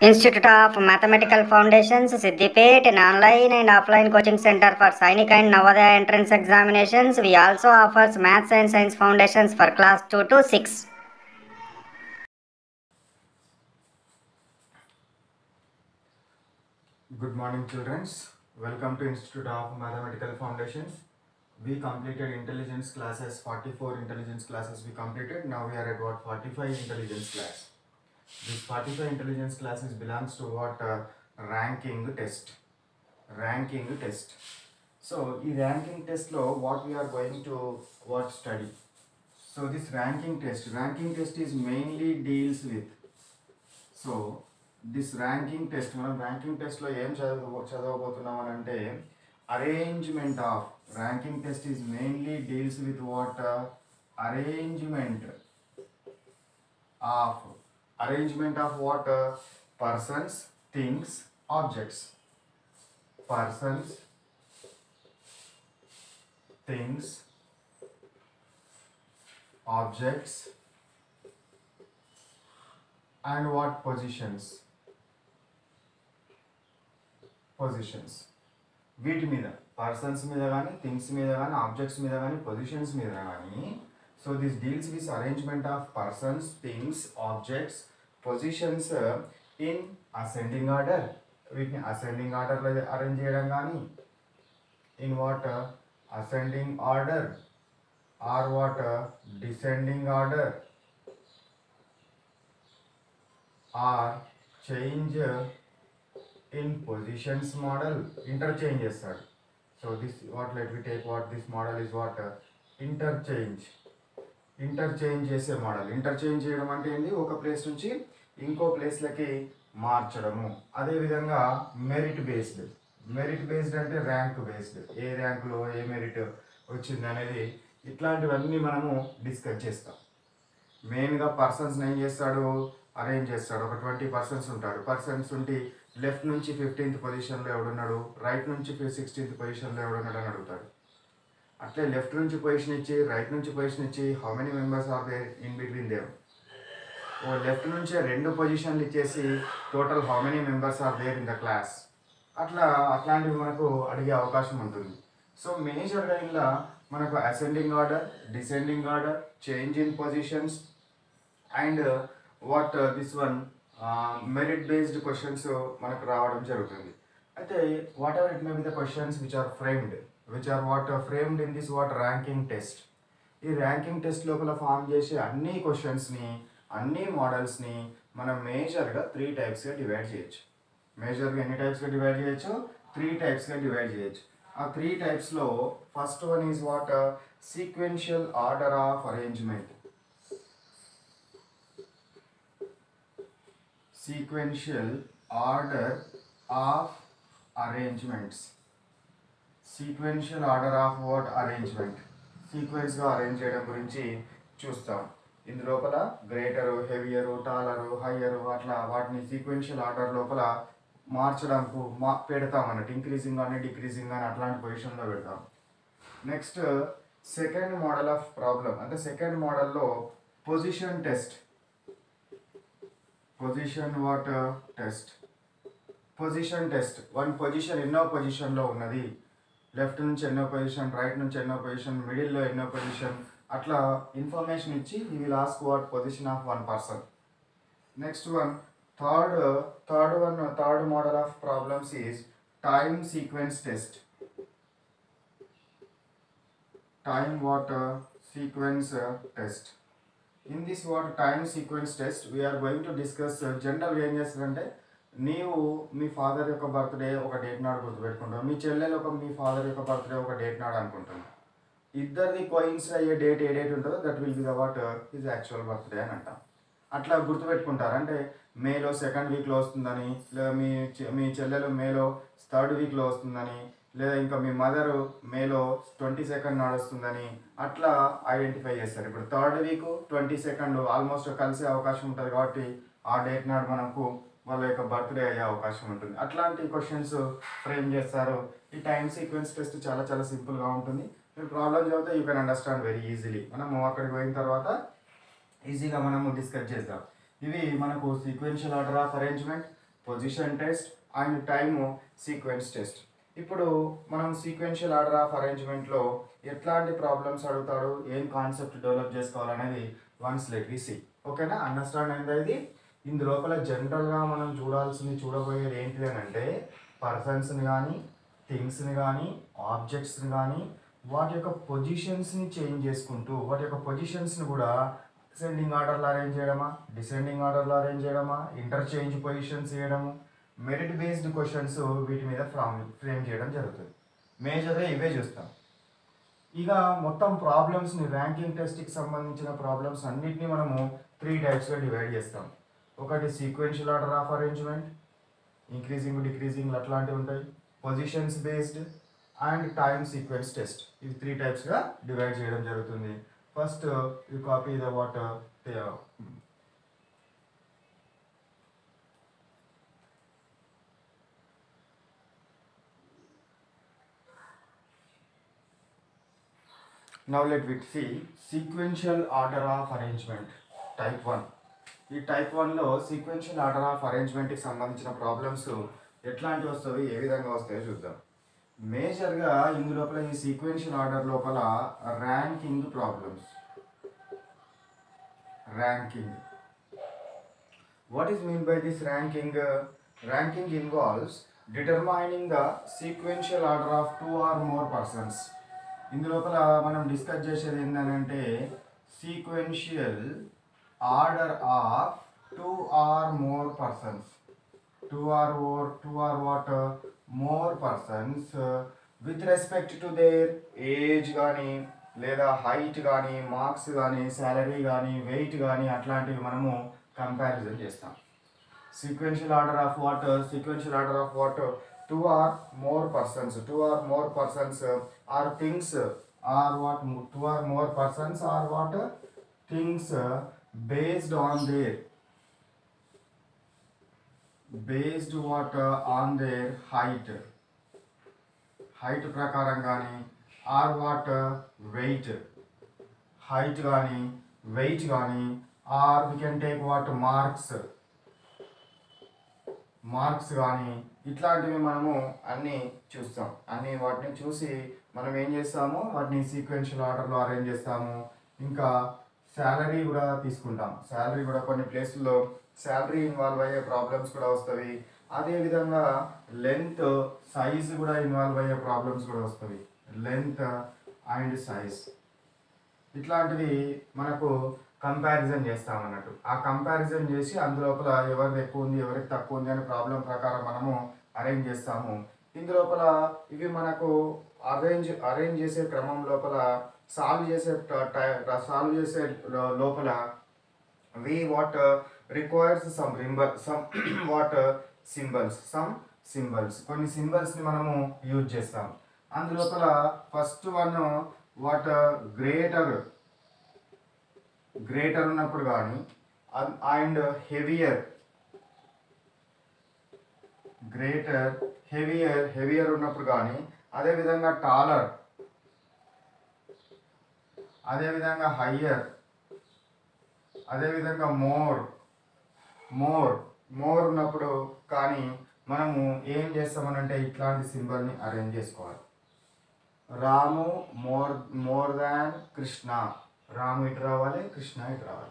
Institute of Mathematical Foundations, Siddipet, an online and offline coaching center for Sainik and Navodaya entrance examinations. We also offers Maths and Science Foundations for class 2 to 6. Good morning, children. Welcome to Institute of Mathematical Foundations. We completed intelligence classes, 44 intelligence classes we completed. Now we are at what 45 intelligence class. This 45 intelligence classes belongs to what uh, ranking test. Ranking test. So ఈ ranking టెస్ట్లో what we are going to what study so this ranking test ranking test is mainly deals with so this ranking test మనం ranking టెస్ట్లో ఏం చదువు చదవబోతున్నాం అని అంటే arrangement of ranking test is mainly deals with what arrangement of arrangement of what persons things objects persons things objects and what positions positions వీటి మీద persons మీద కానీ థింగ్స్ మీద కానీ ఆబ్జెక్ట్స్ మీద కానీ పొజిషన్స్ మీద కానీ so this deals with arrangement of persons things objects positions in ascending order వీటిని అసెండింగ్ ఆర్డర్లో అరేంజ్ చేయడం కానీ in what ascending order or what descending order or change in positions model interchange చేస్తాడు so this what let we take what this model is what interchange interchange చేసే model interchange చేయడం అంటే ఏంది ఒక place నుంచి ఇంకో ప్లేస్లకి మార్చడము అదేవిధంగా మెరిట్ బేస్డ్ మెరిట్ బేస్డ్ అంటే ర్యాంక్ బేస్డ్ ఏ ర్యాంకులో ఏ మెరిట్ వచ్చింది అనేది ఇట్లాంటివన్నీ మనము డిస్కస్ చేస్తాం మెయిన్గా పర్సన్స్ ఏం చేస్తాడు అరేంజ్ చేస్తాడు ఒక ట్వంటీ పర్సన్స్ ఉంటాడు పర్సన్స్ ఉండి లెఫ్ట్ నుంచి ఫిఫ్టీన్త్ పొజిషన్లో ఎవడున్నాడు రైట్ నుంచి సిక్స్టీన్త్ పొజిషన్లో ఎవడున్నాడు అని అడుగుతాడు అట్లే లెఫ్ట్ నుంచి పొజిషన్ ఇచ్చి రైట్ నుంచి పొజిషన్ ఇచ్చి how many members are there in between దేవ్ ఓ లెఫ్ట్ నుంచే రెండు పొజిషన్లు ఇచ్చేసి total how many members are there in the class అట్లా అట్లాంటివి మనకు అడిగే అవకాశం ఉంటుంది సో మేజర్గా ఇలా మనకు ascending order descending order change in positions and what this one merit based questions మనకు రావడం జరుగుతుంది అయితే whatever it may be the questions which are framed which are what framed in this what ranking test ఈ ranking test లోపల form చేసే అన్ని క్వశ్చన్స్ని అన్ని మోడల్స్ని మనం మేజర్గా త్రీ టైప్స్గా డివైడ్ చేయొచ్చు మేజర్గా ఎన్ని టైప్స్గా డివైడ్ చేయొచ్చు త్రీ టైప్స్గా డివైడ్ చేయొచ్చు ఆ త్రీ టైప్స్లో first one is what sequential order of arrangement sequential order of arrangements sequential order of what arrangement సీక్వెన్స్గా అరేంజ్ చేయడం గురించి చూస్తాం ఇందు లోపల గ్రేటరు హెవియరు టాలరు హయ్యరు అట్లా వాటిని సీక్వెన్షియల్ ఆర్డర్ లోపల మార్చడానికి మా పెడతాం అన్నట్టు ఇంక్రీజింగ్ కానీ డిక్రీజింగ్ కానీ అట్లాంటి పొజిషన్లో పెడతాం next second model of problem అంటే సెకండ్ మోడల్లో position test position what test position test one position ఎన్నో పొజిషన్లో ఉన్నది లెఫ్ట్ నుంచి ఎన్నో పొజిషన్ రైట్ నుంచి ఎన్నో పొజిషన్ మిడిల్లో ఎన్నో పొజిషన్ అట్లా ఇన్ఫర్మేషన్ ఇచ్చి we will ask what position of one person next one third third one third model of problems is time sequence test time what sequence test in this what time sequence test we are going to discuss general ఏం చేస్తారంటే నీవు మీ father యొక్క birthday ఒక date నాడు గుర్తుపెట్టుకుంటావు మీ చెల్లెలు ఒక మీ ఫాదర్ యొక్క బర్త్డే ఒక డేట్ నాడు అనుకుంటాను ఇద్దరిది కోయిన్సిడ్ అయ్యే డేట్ ఏ డేట్ ఉంటుందో that will be the what his actual birthday అని అంటాం అట్లా గుర్తుపెట్టుకుంటారు అంటే మేలో సెకండ్ వీక్లో వస్తుందని లేదా మీ చె- మీ చెల్లెలు మేలో థర్డ్ వీక్లో వస్తుందని లేదా ఇంకా మీ మదర్ మేలో ట్వంటీ సెకండ్ నాడు వస్తుందని అట్లా ఐడెంటిఫై చేస్తారు ఇప్పుడు third week twenty second almost కలిసే అవకాశం ఉంటుంది కాబట్టి ఆ డేట్ నాడు మనకు వాళ్ళ యొక్క బర్త్డే అయ్యే అవకాశం ఉంటుంది అట్లాంటి క్వశ్చన్స్ ఫ్రేమ్ చేస్తారు ఈ టైం సీక్వెన్స్ టెస్ట్ చాలా చాలా సింపుల్గా ఉంటుంది మీరు ప్రాబ్లమ్ చదివితే you can understand very easily మనము అక్కడికి పోయిన తర్వాత ఈజీగా మనము డిస్కస్ చేద్దాం ఇవి మనకు sequential order of arrangement position test and time sequence test ఇప్పుడు మనం సీక్వెన్షియల్ ఆర్డర్ ఆఫ్ అరేంజ్మెంట్లో ఎట్లాంటి ప్రాబ్లమ్స్ అడుగుతాడు ఏం కాన్సెప్ట్ డెవలప్ చేసుకోవాలనేది వన్స్ లెట్ వి సి ఓకేనా అండర్స్టాండ్ అయిందా ఇది ఇందు లోపల జనరల్గా మనం చూడాల్సింది చూడబోయేది ఏంటి అని అంటే పర్సన్స్ని కానీ థింగ్స్ని కానీ ఆబ్జెక్ట్స్ని కానీ వాటి యొక్క పొజిషన్స్ని చేంజ్ చేసుకుంటూ వాటి యొక్క పొజిషన్స్ని కూడా సెండింగ్ ఆర్డర్లో అరేంజ్ చేయడమా డిసెండింగ్ ఆర్డర్లో అరేంజ్ చేయడమా ఇంటర్చేంజ్ పొజిషన్స్ చేయడము మెరిట్ బేస్డ్ క్వశ్చన్స్ వీటి మీద ఫ్రామ్ ఫ్రేమ్ చేయడం జరుగుతుంది మేజర్గా ఇవే చూస్తాం ఇక మొత్తం ప్రాబ్లమ్స్ని ర్యాంకింగ్ టెస్ట్కి సంబంధించిన ప్రాబ్లమ్స్ అన్నిటిని మనము త్రీ టైప్స్గా డివైడ్ చేస్తాం ఒకటి sequential order of arrangement increasing decreasing అట్లాంటివి ఉంటాయి positions based and time sequence test ఇవి త్రీ టైప్స్గా డివైడ్ చేయడం జరుగుతుంది first you copy the what Now let we see sequential order of arrangement type 1. ఈ టైప్ వన్లో సీక్వెన్షియల్ ఆర్డర్ ఆఫ్ అరేంజ్మెంట్కి సంబంధించిన problems ఎట్లాంటివి వస్తాయి ఏ విధంగా వస్తాయో చూద్దాం మేజర్గా ఇందు లోపల ఈ సీక్వెన్షియల్ ఆర్డర్ లోపల ranking problems ranking What is mean by this ranking? Uh, ranking involves determining the sequential order of two or more persons. ఇందులోపల మనం డిస్కస్ చేసేది ఏంటంటే sequential order of two or more persons two or or two or what more persons with respect to their age కానీ లేదా height కానీ marks కానీ salary కానీ weight కానీ అట్లాంటివి మనము కంపారిజన్ చేస్తాం sequential order of what sequential order of what two or more persons two or more persons or things or what two or more persons or what things based on their based what on their height height ప్రకారం కానీ or what weight height కానీ weight కానీ or we can take what marks marks కానీ ఇట్లాంటివి మనము అన్నీ చూస్తాం అన్ని వాటిని చూసి మనం ఏం చేస్తాము వాటిని సీక్వెన్షియల్ ఆర్డర్లో అరేంజ్ చేస్తాము ఇంకా శాలరీ కూడా తీసుకుంటాం శాలరీ కూడా కొన్ని ప్లేసుల్లో శాలరీ ఇన్వాల్వ్ అయ్యే ప్రాబ్లమ్స్ కూడా వస్తాయి అదేవిధంగా లెంత్ సైజ్ కూడా ఇన్వాల్వ్ అయ్యే ప్రాబ్లమ్స్ కూడా వస్తాయి లెంత్ అండ్ సైజ్ ఇట్లాంటివి మనకు కంపారిజన్ చేస్తాం అన్నట్టు ఆ కంపారిజన్ చేసి అందులోపల ఎవరిది ఎక్కువ ఉంది ఎవరికి తక్కువ ఉంది అనే ప్రాబ్లం ప్రకారం మనము అరేంజ్ చేస్తాము ఇందులోపల ఇవి మనకు అరేంజ్ అరేంజ్ చేసే క్రమం లోపల సాల్వ్ చేసే సాల్వ్ చేసే లో- లోపల we what requires some symbol some what symbols some symbols కొన్ని సింబల్స్ని మనము యూజ్ చేస్తాం అందులోపల first one what greater greater ఉన్నప్పుడు కానీ and heavier greater heavier heavier ఉన్నప్పుడు కానీ అదేవిధంగా టాలర్ అదేవిధంగా హయ్యర్ అదేవిధంగా మోర్ మోర్ మోర్ ఉన్నప్పుడు కానీ మనము ఏం చేస్తామనంటే ఇట్లాంటి సింబల్ని అరేంజ్ చేసుకోవాలి Ramu more more than Krishna Ramu ఇటు రావాలి కృష్ణ ఇటు రావాలి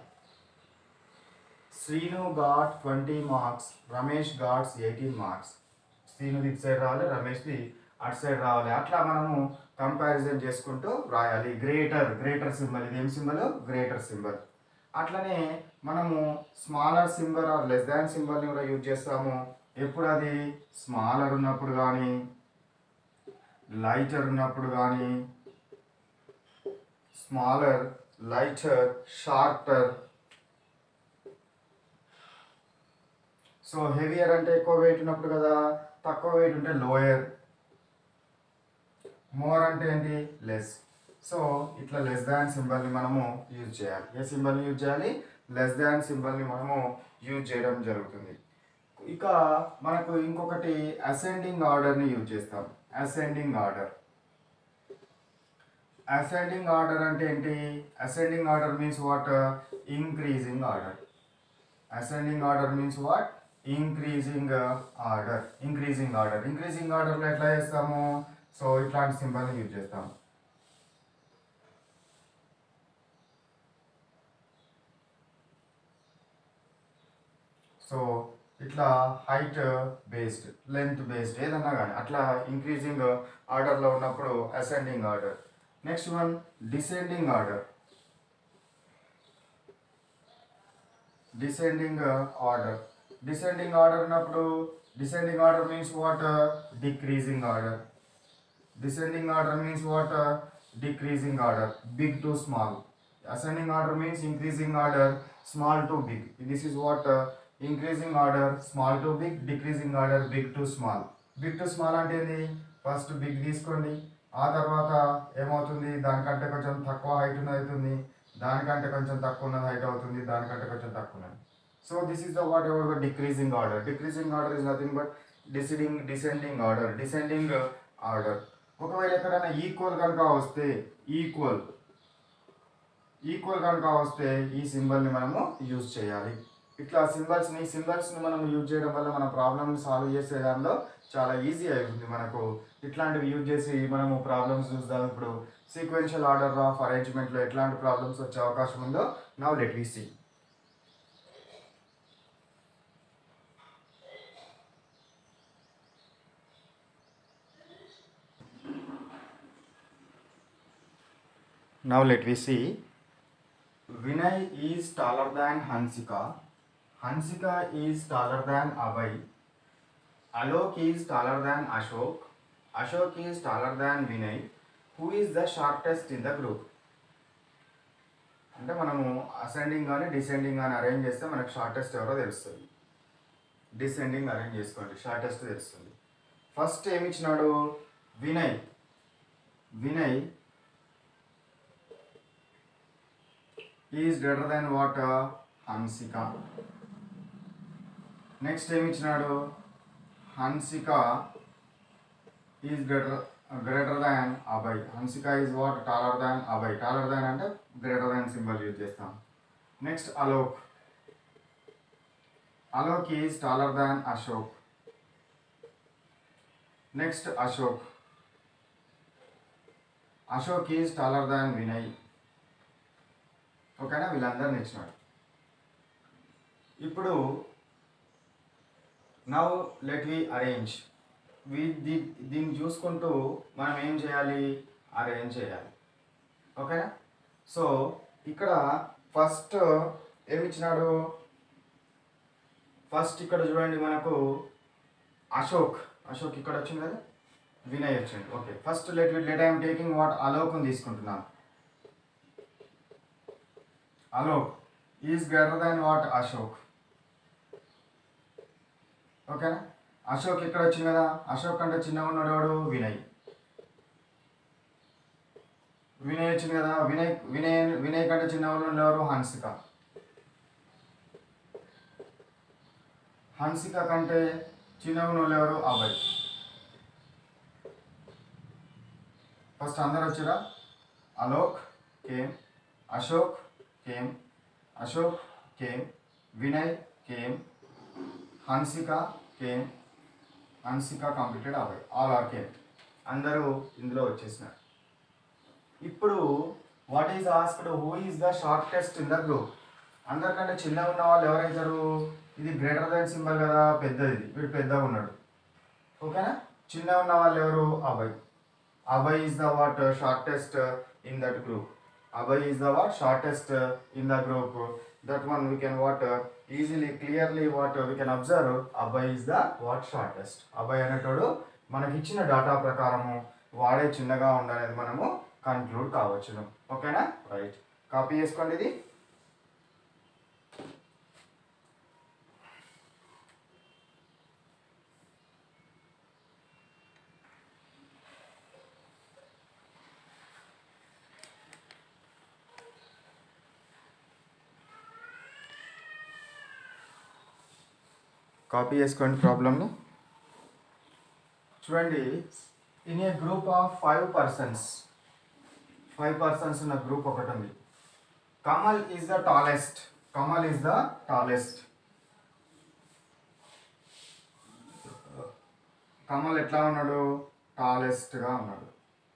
Srinu got twenty marks Ramesh gots eighteen marks Srinu ఇటు సైడ్ రావాలి రమేష్ది అటు సైడ్ రావాలి అట్లా మనము కంపారిజన్ చేసుకుంటూ రాయాలి గ్రేటర్ గ్రేటర్ సింబల్ ఇది ఏం సింబల్ గ్రేటర్ సింబల్ అట్లనే మనము smaller symbol or less than సింబల్ని కూడా యూజ్ చేస్తాము ఎప్పుడు అది స్మాలర్ ఉన్నప్పుడు కానీ లైటర్ ఉన్నప్పుడు కానీ smaller lighter shorter so heavier అంటే ఎక్కువ వెయిట్ ఉన్నప్పుడు కదా తక్కువ వెయిట్ ఉంటే లోయర్ మోర్ అంటే ఏంటి లెస్ సో ఇట్లా లెస్ దాన్ సింబల్ని మనము యూజ్ చేయాలి ఏ సింబల్ని యూజ్ చేయాలి లెస్ దాన్ సింబల్ని మనము యూజ్ చేయడం జరుగుతుంది ఇక మనకు ఇంకొకటి అసెండింగ్ ఆర్డర్ని యూజ్ చేస్తాం అసెండింగ్ ఆర్డర్ అసెండింగ్ ఆర్డర్ అంటే ఏంటి ascending order means what increasing order ascending order means what increasing order increasing order increasing ఆర్డర్లో ఎట్లా చేస్తాము సో ఇట్లాంటి సింబల్ని యూజ్ చేస్తాము సో ఇట్లా హైట్ బేస్డ్ లెంత్ బేస్డ్ ఏదన్నా కానీ అట్లా ఇంక్రీజింగ్ ఆర్డర్లో ఉన్నప్పుడు ascending order next one descending order descending order descending order ఉన్నప్పుడు descending order means what decreasing order descending order means what uh, decreasing order big to small ascending order means increasing order small to big this is what uh, increasing order small to big decreasing order big to small big to small అంటే ఏంది first big తీసుకోండి ఆ తర్వాత ఏమవుతుంది దానికంటే కొంచెం తక్కువ height ఉన్నది అవుతుంది దానికంటే కొంచెం తక్కువ ఉన్నది హైట్ అవుతుంది దానికంటే కొంచెం తక్కువ ఉన్నది so this is the what ever the decreasing order decreasing order is nothing but descending descending order descending order ఒకవేళ ఎక్కడైనా ఈక్వల్ కనుక వస్తే ఈక్వల్ ఈక్వల్ కనుక వస్తే ఈ సింబల్ని మనము యూజ్ చేయాలి ఇట్లా సింబల్స్ని సింబల్స్ని మనం యూజ్ చేయడం వల్ల మన ప్రాబ్లమ్ని సాల్వ్ చేసే దానిలో చాలా ఈజీ అవుతుంది మనకు ఇట్లాంటివి యూజ్ చేసి మనము ప్రాబ్లమ్స్ చూద్దాం ఇప్పుడు సీక్వెన్షియల్ ఆర్డర్ ఆఫ్ అరేంజ్మెంట్లో ఎట్లాంటి ప్రాబ్లమ్స్ వచ్చే అవకాశం ఉందో now let we see Now let we see. Vinay is taller than Hansika. Hansika is taller than Abhay. Alok is taller than Ashok. Ashok is taller than Vinay. Who is the shortest in the group? అంటే మనము ascending కానీ descending కానీ arrange చేస్తే మనకు shortest ఎవరో తెలుస్తుంది descending arrange చేసుకోండి shortest తెలుస్తుంది ఫస్ట్ ఏమి ఇచ్చినాడు Vinay Vinay is greater then what Hansika next ఏమి ఇచ్చినాడు Hansika is greater greater than Abhay Hansika is what taller than Abhay taller than అంటే గ్రేటర్ దాన్ సింబల్ యూజ్ చేస్తాం next Alok Alok is taller than Ashok next Ashok Ashok is taller than Vinay ఓకేనా వీళ్ళందరిని ఇచ్చినాడు ఇప్పుడు now let we arrange we దీ దీన్ని చూసుకుంటూ మనం ఏం చేయాలి అరేంజ్ చేయాలి ఓకేనా సో ఇక్కడ ఫస్ట్ ఏమి ఇచ్చినాడు ఫస్ట్ ఇక్కడ చూడండి మనకు అశోక్ అశోక్ ఇక్కడ వచ్చింది కదా వినయ్ వచ్చింది okay first let let I'm taking what అలోక్ని తీసుకుంటున్నాను Alok is greater than what Ashok ఓకేనా అశోక్ ఇక్కడ వచ్చింది కదా అశోక్ కంటే చిన్నగా ఉన్నాడు ఎవడు వినయ్ వినయ్ వచ్చింది కదా వినయ్ వినయ్ వినయ్ కంటే చిన్నగా ఉన్నాడు ఎవరు హన్సిక హన్సిక కంటే చిన్నగా ఉన్న ఎవరు అభయ్ ఫస్ట్ అందరు వచ్చిరా Alok came Ashok came Ashok came Vinay came Hansika came Hansika completed అవ్వాయి ఆల్ ఆర్ కేమ్ అందరూ ఇందులో వచ్చేసినారు ఇప్పుడు what is asked who is the shortest in the group అందరికంటే చిన్నగా ఉన్న వాళ్ళు ఎవరైతారు ఇది గ్రేటర్ దాన్ సింబల్ కదా పెద్దది వీడు పెద్దగా ఉన్నాడు ఓకేనా చిన్నగా ఉన్న వాళ్ళు ఎవరు Abhay Abhay is the what shortest in that group Abhay is the what shortest uh, in the group. That one we can what uh, easily clearly what uh, we can observe. Abhay is the what shortest. Abhay అనేటోడు మనకి ఇచ్చిన data ప్రకారము వాడే చిన్నగా ఉండనేది మనము conclude కావచ్చును ఓకేనా right copy చేసుకోండి ఇది కాపీ చేసుకోండి ప్రాబ్లమ్ని చూడండి in a group of five persons five persons ఉన్న గ్రూప్ ఒకటి ఉంది Kamal is the tallest Kamal is the tallest Kamal ఎట్లా ఉన్నాడు టాలెస్ట్గా ఉన్నాడు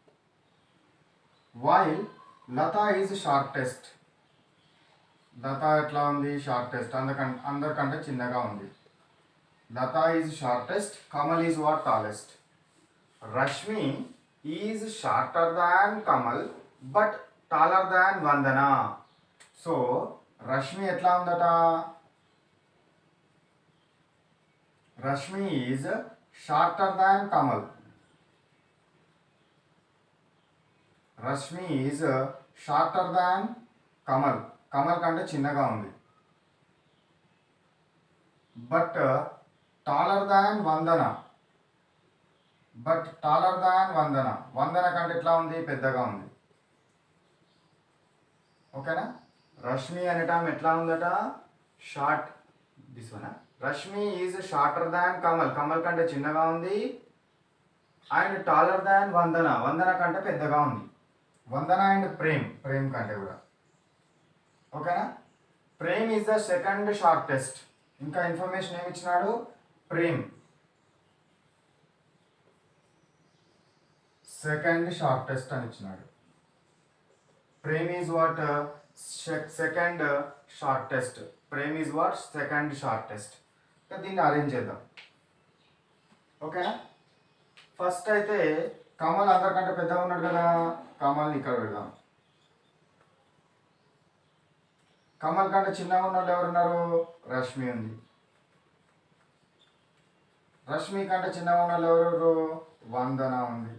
while Latha is shortest Latha ఎట్లా ఉంది షార్టెస్ట్ అందరికంటే అందరికంటే చిన్నగా ఉంది Latha is shortest Kamal is what tallest Rashmi is shorter than Kamal but taller than Vandana so Rashmi ఎట్లా ఉందట Rashmi is shorter than Kamal Rashmi is shorter than Kamal Kamal కంటే చిన్నగా ఉంది but taller than Vandana but taller than Vandana Vandana కంటే ఎట్లా ఉంది పెద్దగా ఉంది ఓకేనా రష్మి అనేటం ఎట్లా ఉందట short this one Rashmi is shorter than Kamal Kamal కంటే చిన్నగా ఉంది and taller than Vandana Vandana కంటే పెద్దగా ఉంది వందన అండ్ ప్రేమ్ ప్రేమ్ కంటే కూడా ఓకేనా Prem is the second shortest ఇంకా ఇన్ఫర్మేషన్ ఏమి ఇచ్చినాడు ప్రేమ్ సెకండ్ షార్టెస్ట్ అని ఇచ్చినాడు Prem is what second shortest Prem is what second shortest దీన్ని అరేంజ్ చేద్దాం ఓకేనా ఫస్ట్ అయితే కమల్ అందరికంటే పెద్దగా ఉన్నాడు కదా కమల్ని ఇక్కడ పెడదాం కమల్ కంటే చిన్నగా ఉన్న వాళ్ళు ఎవరున్నారు రష్మి ఉంది రష్మి కంటే చిన్నగా ఉన్న వాళ్ళు ఎవరు వందన ఉంది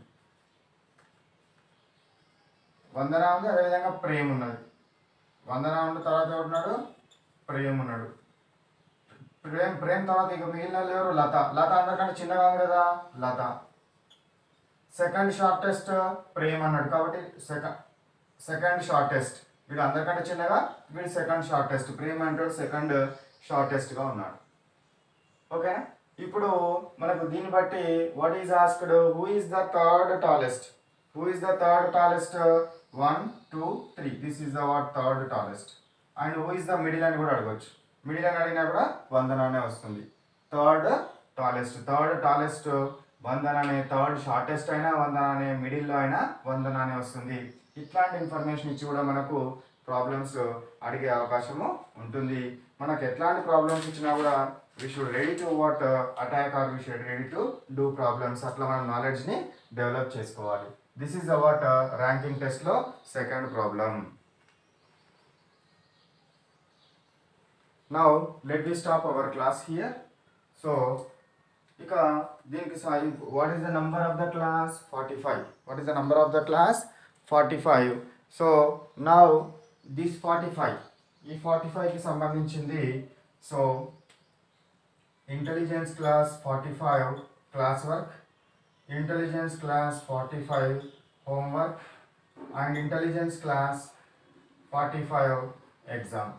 వందన ఉంది అదేవిధంగా ప్రేమ్ ఉన్నది వందన ఉన్న తర్వాత ఎవరున్నాడు ప్రేమ్ ఉన్నాడు ప్రేమ్ ప్రేమ్ తర్వాత ఇక మిగిలిన వాళ్ళు ఎవరు లత లత అందరికంటే చిన్నగా ఉంది కదా లత సెకండ్ షార్టెస్ట్ ప్రేమ్ అన్నాడు కాబట్టి సెకండ్ సెకండ్ షార్టెస్ట్ వీడు అందరికంటే చిన్నగా వీడు సెకండ్ షార్టెస్ట్ ప్రేమ్ అంటాడు సెకండ్ షార్టెస్ట్గా ఉన్నాడు ఓకేనా ఇప్పుడు మనకు దీన్ని బట్టి what is asked who is the third tallest who is the third tallest one two three this is the what third tallest and who is the middle అని కూడా అడగచ్చు మిడిల్ అని అడిగినా కూడా వందనానే వస్తుంది థర్డ్ టాలెస్ట్ థర్డ్ టాలెస్ట్ వందనానే third shortest అయినా వందనానే మిడిల్లో అయినా వందనానే వస్తుంది ఇట్లాంటి ఇన్ఫర్మేషన్ ఇచ్చి కూడా మనకు ప్రాబ్లమ్స్ అడిగే అవకాశము ఉంటుంది మనకు ఎట్లాంటి ప్రాబ్లమ్స్ ఇచ్చినా కూడా we should ready to what attack or we should ready to do problems అట్లా మనం నాలెడ్జ్ని డెవలప్ చేసుకోవాలి దిస్ ఈజ్ అవాట్ ర్యాంకింగ్ టెస్ట్లో second problem now let we stop our class here so ఇక దీనికి what is the number of the class forty five what is the number of the class forty five so now this forty five ఈ forty ఫైవ్కి సంబంధించింది so intelligence class forty five class work intelligence class forty five homework and intelligence class forty five exam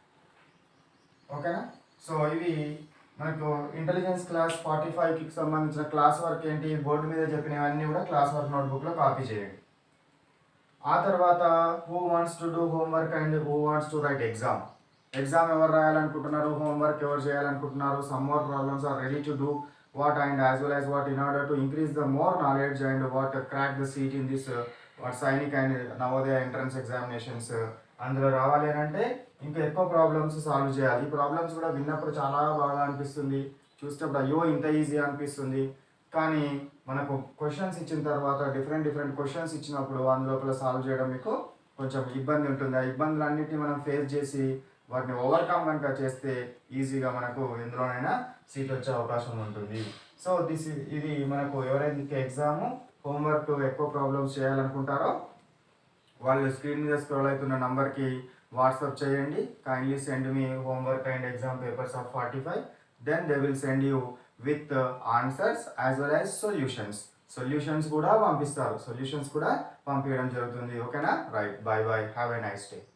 ఓకేనా so ఇవి మనకు intelligence class forty ఫైవ్కి సంబంధించిన class work ఏంటి board మీద చెప్పినవన్నీ కూడా క్లాస్ వర్క్ నోట్బుక్లో కాపీ చేయండి ఆ తర్వాత who wants to do homework and who wants to write exam exam ఎవరు రాయాలనుకుంటున్నారు హోంవర్క్ ఎవరు చేయాలనుకుంటున్నారు some more problems are ready to do what and as well as what in order to increase the more knowledge and what crack the seat in this what Sainik and Navodaya entrance examinations అందులో రావాలి అని అంటే ఇంకా ఎక్కువ problems solve చేయాలి ఈ problems కూడా విన్నప్పుడు చాలా బాగా అనిపిస్తుంది చూసినప్పుడు అయ్యో ఇంత ఈజీ అనిపిస్తుంది కానీ మనకు క్వశ్చన్స్ ఇచ్చిన తర్వాత డిఫరెంట్ డిఫరెంట్ క్వశ్చన్స్ ఇచ్చినప్పుడు అందులోపల సాల్వ్ చేయడం మీకు కొంచెం ఇబ్బంది ఉంటుంది ఆ ఇబ్బందులన్నింటినీ మనం ఫేస్ చేసి వాటిని ఓవర్కమ్ కనుక చేస్తే ఈజీగా మనకు ఎందులోనైనా సీట్ వచ్చే అవకాశం ఉంటుంది సో దిస్ ఇది మనకు ఎవరైతే ఎగ్జామ్ హోంవర్క్ ఎక్కువ ప్రాబ్లమ్స్ చేయాలనుకుంటారో వాళ్ళు స్క్రీన్ మీద స్క్రోల్ అవుతున్న నంబర్కి వాట్సాప్ చేయండి కైండ్లీ సెండ్ మీ homework and exam papers of forty five then they will send you with answers as well as solutions solutions కూడా పంపిస్తారు సొల్యూషన్స్ కూడా పంపించడం జరుగుతుంది ఓకేనా right bye bye have a nice day